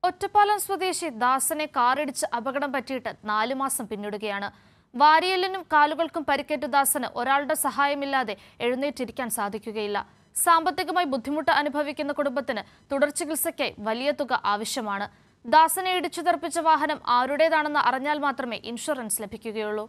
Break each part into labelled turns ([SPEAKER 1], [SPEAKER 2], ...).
[SPEAKER 1] ഒറ്റപ്പാലം സ്വദേശി ദാസനെ കാറിടിച്ച് അപകടം പറ്റിയിട്ട് നാലു മാസം പിന്നിടുകയാണ് വാരിയലിനും കാലുകൾക്കും പരിക്കേറ്റ ദാസന് ഒരാളുടെ സഹായമില്ലാതെ എഴുന്നേറ്റിരിക്കാൻ സാധിക്കുകയില്ല സാമ്പത്തികമായി ബുദ്ധിമുട്ട് അനുഭവിക്കുന്ന കുടുംബത്തിന് തുടർ ചികിത്സയ്ക്കായി വലിയ തുക ആവശ്യമാണ് ദാസനെ ഇടിച്ചു തെറിപ്പിച്ച വാഹനം ആരുടേതാണെന്ന് അറിഞ്ഞാൽ മാത്രമേ ഇൻഷുറൻസ് ലഭിക്കുകയുള്ളൂ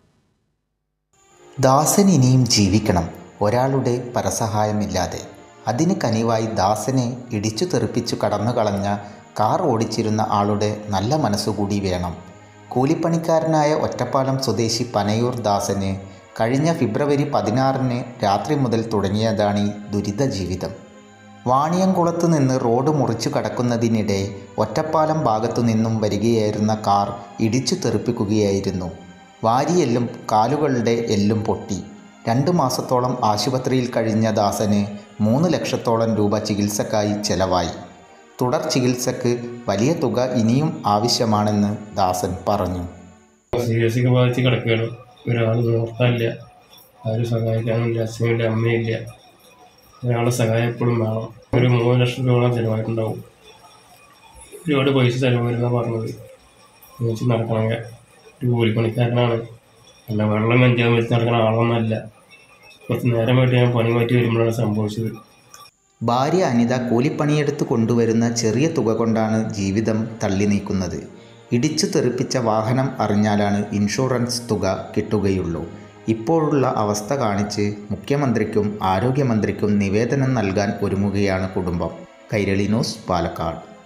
[SPEAKER 2] ദാസൻ ഇനിയും ജീവിക്കണം ഒരാളുടെ പരസഹായമില്ലാതെ അതിന് കനിവായി ദാസനെ ഇടിച്ചു തെറിപ്പിച്ചു കടന്നു കളഞ്ഞ കാർ ഓടിച്ചിരുന്ന ആളുടെ നല്ല മനസ്സുകൂടി വേണം കൂലിപ്പണിക്കാരനായ ഒറ്റപ്പാലം സ്വദേശി പനയൂർ ദാസന് കഴിഞ്ഞ ഫെബ്രുവരി പതിനാറിന് രാത്രി മുതൽ തുടങ്ങിയതാണ് ഈ ദുരിത ജീവിതം വാണിയംകുളത്ത് നിന്ന് റോഡ് മുറിച്ചു കടക്കുന്നതിനിടെ ഒറ്റപ്പാലം ഭാഗത്തു നിന്നും വരികയായിരുന്ന കാർ ഇടിച്ചു തെറിപ്പിക്കുകയായിരുന്നു വാരിയെല്ലും കാലുകളുടെ എല്ലും പൊട്ടി രണ്ട് മാസത്തോളം ആശുപത്രിയിൽ കഴിഞ്ഞ ദാസന് മൂന്ന് ലക്ഷത്തോളം രൂപ ചികിത്സക്കായി ചെലവായി തുടർ ചികിത്സക്ക് വലിയ തുക ഇനിയും ആവശ്യമാണെന്ന് ദാസൻ പറഞ്ഞു
[SPEAKER 3] സീരിയസ് ബാധിച്ച് കിടക്കുകയാണ് ഒരാൾ നോക്കാനില്ല ആരും സഹായിക്കാനില്ല അച്ഛനില്ല അമ്മയില്ല ഒരാളുടെ സഹായം എപ്പോഴും വേണം ഒരു മൂന്ന് ലക്ഷം രൂപയോളം ചിലവായിട്ടുണ്ടാവും ഒരുപാട് പൈസ ചിലവായിരുന്നാണ് പറഞ്ഞത് ചോദിച്ച് നടക്കണമെങ്കിൽ ഒരു കൂലിപ്പണിക്കാരനാണ് അല്ല വെള്ളം വെഞ്ചാൻ വെച്ച് നടക്കുന്ന ആളൊന്നുമല്ല കുറച്ച് നേരമായിട്ട് ഞാൻ പണി മാറ്റി വരുമ്പോഴാണ് സംഭവിച്ചത്
[SPEAKER 2] ഭാര്യ അനിത കൂലിപ്പണിയെടുത്ത് കൊണ്ടുവരുന്ന ചെറിയ തുക കൊണ്ടാണ് ജീവിതം തള്ളി നീക്കുന്നത് ഇടിച്ചു തെറിപ്പിച്ച വാഹനം അറിഞ്ഞാലാണ് ഇൻഷുറൻസ് തുക കിട്ടുകയുള്ളൂ ഇപ്പോഴുള്ള അവസ്ഥ കാണിച്ച് മുഖ്യമന്ത്രിക്കും ആരോഗ്യമന്ത്രിക്കും നിവേദനം നൽകാൻ ഒരുങ്ങുകയാണ് കുടുംബം കൈരളി ന്യൂസ് പാലക്കാട്